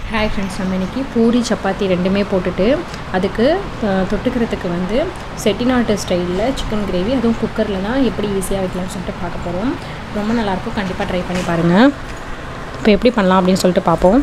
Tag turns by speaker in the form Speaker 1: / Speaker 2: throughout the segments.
Speaker 1: hi friends நம்ம இன்றைக்கி பூரி சப்பாத்தி ரெண்டுமே போட்டுட்டு அதுக்கு அஹ், தொட்டுக்கிறதுக்கு வந்து செட்டிநாட்டு ஸ்டைலில் சிக்கன் கிரேவி அதுவும் குக்கரில் தான் எப்படி ஈஸியாக வைக்கலாம்னு சொல்லிட்டு பார்க்க போகிறோம் ரொம்ப நல்லாயிருக்கும் கண்டிப்பாக ட்ரை பண்ணி பாருங்கள் இப்போ எப்படி பண்ணலாம் அப்படின்னு சொல்லிட்டு பார்ப்போம்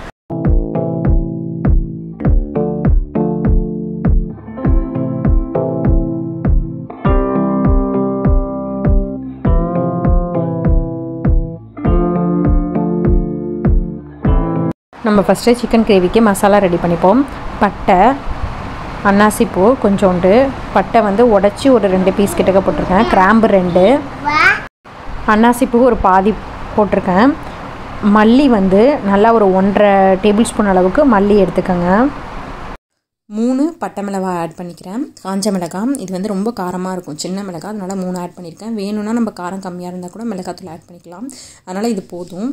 Speaker 1: நம்ம ஃபஸ்ட்டு சிக்கன் கிரேவிக்கு மசாலா ரெடி பண்ணிப்போம் பட்டை அன்னாசிப்பூ கொஞ்சோண்டு பட்டை வந்து உடச்சி ஒரு ரெண்டு பீஸ் கிட்டக்க போட்டிருக்கேன் கிராம்பு ரெண்டு அன்னாசிப்பூ ஒரு பாதி போட்டிருக்கேன் மல்லி வந்து நல்லா ஒரு ஒன்றரை டேபிள் ஸ்பூன் அளவுக்கு மல்லி எடுத்துக்கோங்க மூணு பட்டை மிளகாய் ஆட் பண்ணிக்கிறேன் காஞ்ச மிளகாய் இது வந்து ரொம்ப காரமாக இருக்கும் சின்ன மிளகாய் அதனால் மூணு ஆட் பண்ணியிருக்கேன் வேணும்னா நம்ம காரம் கம்மியாக இருந்தால் கூட மிளகாத்தூள் ஆட் பண்ணிக்கலாம் அதனால் இது போதும்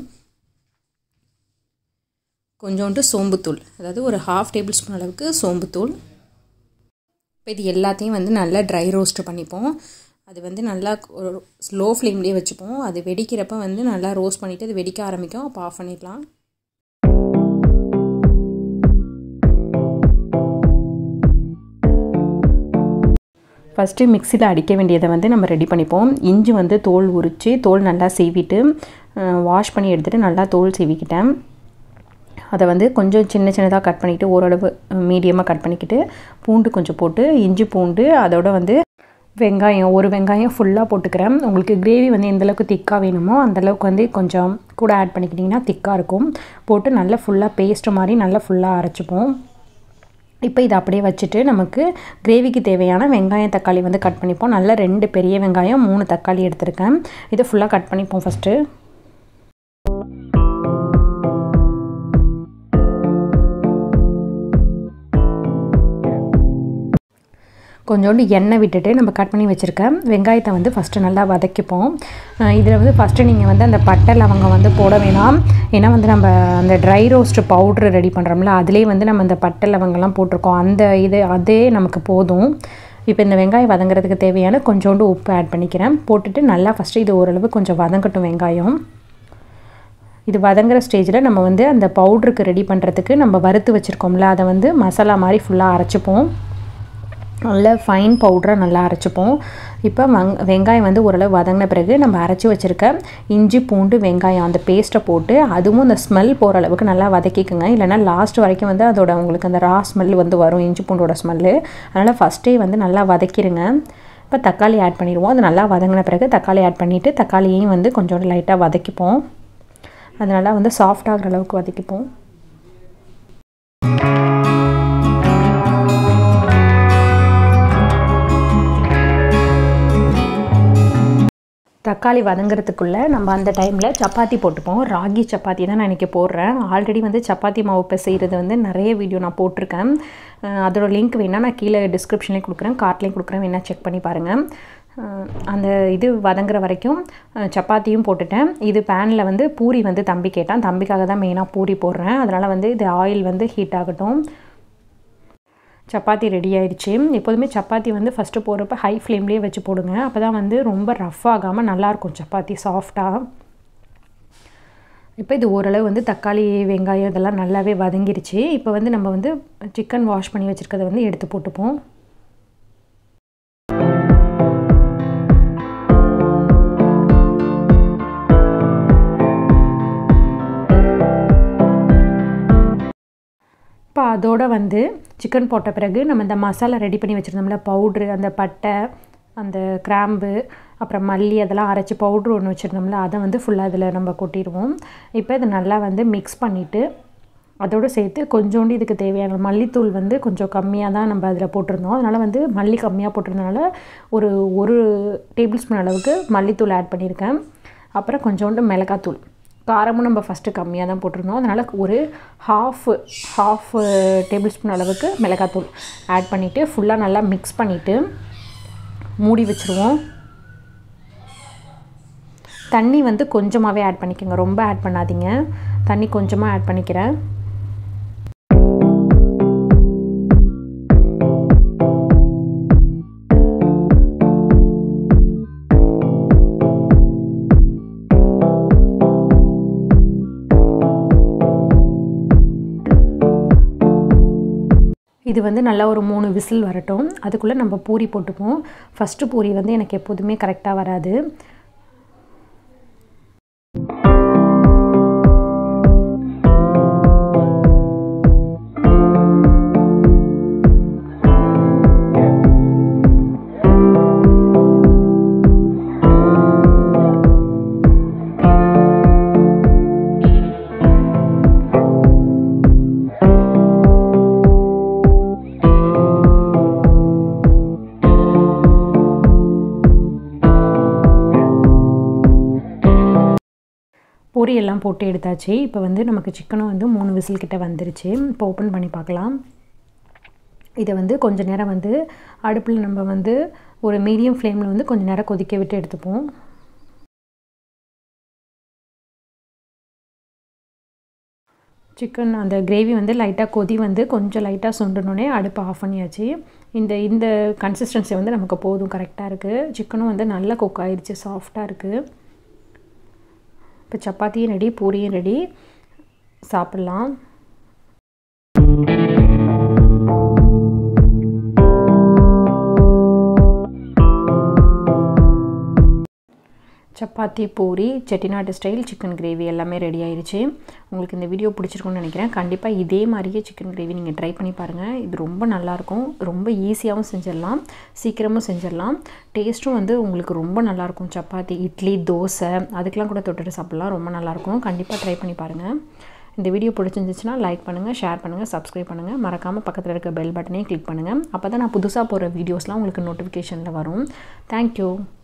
Speaker 1: கொஞ்சோண்டு சோம்புத்தூள் அதாவது ஒரு ஹாஃப் டேபிள் ஸ்பூன் அளவுக்கு சோம்புத்தூள் இப்போ இது எல்லாத்தையும் வந்து நல்லா ட்ரை ரோஸ்ட் பண்ணிப்போம் அது வந்து நல்லா ஒரு ஸ்லோ ஃப்ளேம்லேயே வச்சுப்போம் அது வெடிக்கிறப்ப வந்து நல்லா ரோஸ்ட் பண்ணிவிட்டு அது வெடிக்க ஆரம்பிக்கும் அப்போ ஆஃப் பண்ணிடலாம் ஃபஸ்ட்டு மிக்சியில் அடிக்க வேண்டியதை வந்து நம்ம ரெடி பண்ணிப்போம் இஞ்சி வந்து தோல் உரித்து தோல் நல்லா சீவிட்டு வாஷ் பண்ணி எடுத்துகிட்டு நல்லா தோல் சீவிக்கிட்டேன் அதை வந்து கொஞ்சம் சின்ன சின்னதாக கட் பண்ணிவிட்டு ஓரளவு மீடியமாக கட் பண்ணிக்கிட்டு பூண்டு கொஞ்சம் போட்டு இஞ்சி பூண்டு அதோட வந்து வெங்காயம் ஒரு வெங்காயம் ஃபுல்லாக போட்டுக்கிறேன் உங்களுக்கு கிரேவி வந்து எந்தளவுக்கு திக்காக வேணுமோ அந்தளவுக்கு வந்து கொஞ்சம் கூட ஆட் பண்ணிக்கிட்டிங்கன்னா திக்காக இருக்கும் போட்டு நல்லா ஃபுல்லாக பேஸ்ட்டு மாதிரி நல்லா ஃபுல்லாக அரைச்சிப்போம் இப்போ இதை அப்படியே வச்சுட்டு நமக்கு கிரேவிக்கு தேவையான வெங்காயம் தக்காளி வந்து கட் பண்ணிப்போம் நல்லா ரெண்டு பெரிய வெங்காயம் மூணு தக்காளி எடுத்திருக்கேன் இதை ஃபுல்லாக கட் பண்ணிப்போம் ஃபஸ்ட்டு கொஞ்சோண்டு எண்ணெய் விட்டுட்டு நம்ம கட் பண்ணி வச்சுருக்க வெங்காயத்தை வந்து ஃபஸ்ட்டு நல்லா வதக்கிப்போம் இதில் வந்து ஃபஸ்ட்டு நீங்கள் வந்து அந்த பட்டை லவங்கம் வந்து போட வேணாம் ஏன்னா வந்து நம்ம அந்த ட்ரை ரோஸ்ட் பவுட்ரு ரெடி பண்ணுறோம்ல அதிலே வந்து நம்ம அந்த பட்டை லவங்கம்லாம் போட்டிருக்கோம் அந்த இது அதே நமக்கு போதும் இப்போ இந்த வெங்காயம் வதங்குறதுக்கு தேவையான கொஞ்சோண்டு உப்பு ஆட் பண்ணிக்கிறேன் போட்டுட்டு நல்லா ஃபஸ்ட்டு இது ஓரளவு கொஞ்சம் வதங்கட்டும் வெங்காயம் இது வதங்குற ஸ்டேஜில் நம்ம வந்து அந்த பவுட்ருக்கு ரெடி பண்ணுறதுக்கு நம்ம வறுத்து வச்சுருக்கோம்ல அதை வந்து மசாலா மாதிரி ஃபுல்லாக அரைச்சிப்போம் நல்ல ஃபைன் பவுடராக நல்லா அரைச்சிப்போம் இப்போ வங் வெங்காயம் வந்து ஓரளவு வதங்கின பிறகு நம்ம அரைச்சி வச்சுருக்க இஞ்சி பூண்டு வெங்காயம் அந்த பேஸ்ட்டை போட்டு அதுவும் அந்த ஸ்மெல் போகிற அளவுக்கு நல்லா வதக்கிக்குங்க இல்லைனா லாஸ்ட் வரைக்கும் வந்து அதோட உங்களுக்கு அந்த ரா ஸ்மெல் வந்து வரும் இஞ்சி பூண்டோட ஸ்மெல்லு அதனால் ஃபஸ்ட்டே வந்து நல்லா வதக்கிடுங்க இப்போ தக்காளி ஆட் பண்ணிடுவோம் அது நல்லா வதங்கின பிறகு தக்காளி ஆட் பண்ணிவிட்டு தக்காளியையும் வந்து கொஞ்சம் லைட்டாக வதக்கிப்போம் அது நல்லா வந்து சாஃப்ட் ஆகிற அளவுக்கு வதக்கிப்போம் தக்காளி வதங்குறதுக்குள்ளே நம்ம அந்த டைமில் சப்பாத்தி போட்டுப்போம் ராகி சப்பாத்தி தான் நான் இன்றைக்கி போடுறேன் ஆல்ரெடி வந்து சப்பாத்தி மாவு இப்போ செய்கிறது வந்து நிறைய வீடியோ நான் போட்டிருக்கேன் அஹ் அதோட லிங்க் வேணால் நான் கீழே டிஸ்கிரிப்ஷன்லேயும் கொடுக்குறேன் கார்ட்லேயும் கொடுக்குறேன் வேணால் செக் பண்ணி பாருங்கள் அஹ் அந்த இது வதங்குற வரைக்கும் அஹ் சப்பாத்தியும் போட்டுட்டேன் இது பேனில் வந்து பூரி வந்து தம்பி கேட்டான் தம்பிக்காக தான் மெயினாக பூரி போடுறேன் அதனால் வந்து இது ஆயில் வந்து ஹீட் ஆகட்டும் சப்பாத்தி ரெடி ஆயிடுச்சு எப்போதுமே சப்பாத்தி வந்து ஃபஸ்ட்டு போடுறப்ப ஹை ஃப்ளேம்லேயே வச்சு போடுங்க அப்போ தான் வந்து ரொம்ப ரஃப் ஆகாமல் நல்லாயிருக்கும் சப்பாத்தி சாஃப்டாக இப்போ இது ஓரளவு வந்து தக்காளி வெங்காயம் இதெல்லாம் நல்லாவே வதங்கிருச்சு இப்போ வந்து நம்ம வந்து சிக்கன் வாஷ் பண்ணி வச்சுருக்கதை வந்து எடுத்து போட்டுப்போம் இப்போ அதோட வந்து சிக்கன் போட்ட பிறகு நம்ம இந்த மசாலா ரெடி பண்ணி வச்சுருந்தோம்ல பவுட்ரு அந்த பட்டை அந்த கிராம்பு அப்புறம் மல்லி அதெல்லாம் அரைச்சி பவுட்ரு ஒன்று வச்சுருந்தோம்ல அதை வந்து ஃபுல்லாக இதில் நம்ம கொட்டிடுவோம் இப்போ இதை நல்லா வந்து மிக்ஸ் பண்ணிவிட்டு அதோடு சேர்த்து கொஞ்சோண்டு இதுக்கு தேவையான மல்லித்தூள் வந்து கொஞ்சம் கம்மியாக தான் நம்ம அதில் போட்டிருந்தோம் அதனால் வந்து மல்லி கம்மியாக போட்டிருந்தனால ஒரு ஒரு டேபிள் ஸ்பூன் அளவுக்கு மல்லித்தூள் ஆட் பண்ணியிருக்கேன் அப்புறம் கொஞ்சோண்டு மிளகாத்தூள் காரமும் நம்ம ஃபஸ்ட்டு கம்மியாக தான் போட்டிருந்தோம் அதனால் ஒரு ஹாஃப் ஹாஃப் டேபிள் ஸ்பூன் அளவுக்கு மிளகாத்தூள் ஆட் பண்ணிவிட்டு ஃபுல்லாக நல்லா மிக்ஸ் பண்ணிவிட்டு மூடி வச்சுருவோம் தண்ணி வந்து கொஞ்சமாகவே ஆட் பண்ணிக்கோங்க ரொம்ப ஆட் பண்ணாதீங்க தண்ணி கொஞ்சமாக ஆட் பண்ணிக்கிறேன் இது வந்து நல்லா ஒரு மூணு விசில் வரட்டும் அதுக்குள்ளே நம்ம பூரி போட்டுப்போம் ஃபஸ்ட்டு பூரி வந்து எனக்கு எப்போதுமே கரெக்டாக வராது பொரி எல்லாம் போட்டு எடுத்தாச்சு இப்போ வந்து நமக்கு சிக்கனும் வந்து மூணு விசில் கிட்ட வந்துருச்சு இப்போ ஓப்பன் பண்ணி பார்க்கலாம் இதை வந்து கொஞ்ச நேரம் வந்து அடுப்பில் நம்ம வந்து ஒரு மீடியம் ஃப்ளேமில் வந்து கொஞ்சம் நேரம் கொதிக்க விட்டு எடுத்துப்போம் சிக்கன் அந்த கிரேவி வந்து லைட்டாக கொதி வந்து கொஞ்சம் லைட்டாக சுண்டனோடனே அடுப்பை ஆஃப் பண்ணியாச்சு இந்த இந்த கன்சிஸ்டன்சி வந்து நமக்கு போதும் கரெக்டாக இருக்குது சிக்கனும் வந்து நல்லா குக் ஆயிடுச்சு சாஃப்டாக இருக்குது இப்போ சப்பாத்தியும் ரெடி பூரியும் ரெடி சாப்பிட்லாம் chapati puri Chettinad style chicken gravy எல்லாமே ரெடி ஆயிடுச்சு உங்களுக்கு இந்த வீடியோ பிடிச்சிருக்குன்னு நினைக்கிறேன் கண்டிப்பாக இதே மாதிரியே சிக்கன் கிரேவி நீங்கள் ட்ரை பண்ணி பாருங்கள் இது ரொம்ப நல்லாயிருக்கும் ரொம்ப ஈஸியாகவும் செஞ்சிடலாம் சீக்கிரமும் செஞ்சிடலாம் டேஸ்ட்டும் வந்து உங்களுக்கு ரொம்ப நல்லாயிருக்கும் சப்பாத்தி இட்லி தோசை அதுக்கெலாம் கூட தொட்டுட்டு சாப்பிட்லாம் ரொம்ப நல்லாயிருக்கும் கண்டிப்பாக ட்ரை பண்ணி பாருங்கள் இந்த வீடியோ பிடிச்சிருந்துச்சுன்னா லைக் பண்ணுங்கள் ஷேர் பண்ணுங்கள் சப்ஸ்கிரைப் பண்ணுங்கள் மறக்காமல் பக்கத்தில் இருக்க பெல் பட்டனையும் கிளிக் பண்ணுங்கள் அப்போ தான் நான் புதுசாக போகிற வீடியோஸ்லாம் உங்களுக்கு நோட்டிஃபிகேஷனில் வரும் தேங்க்யூ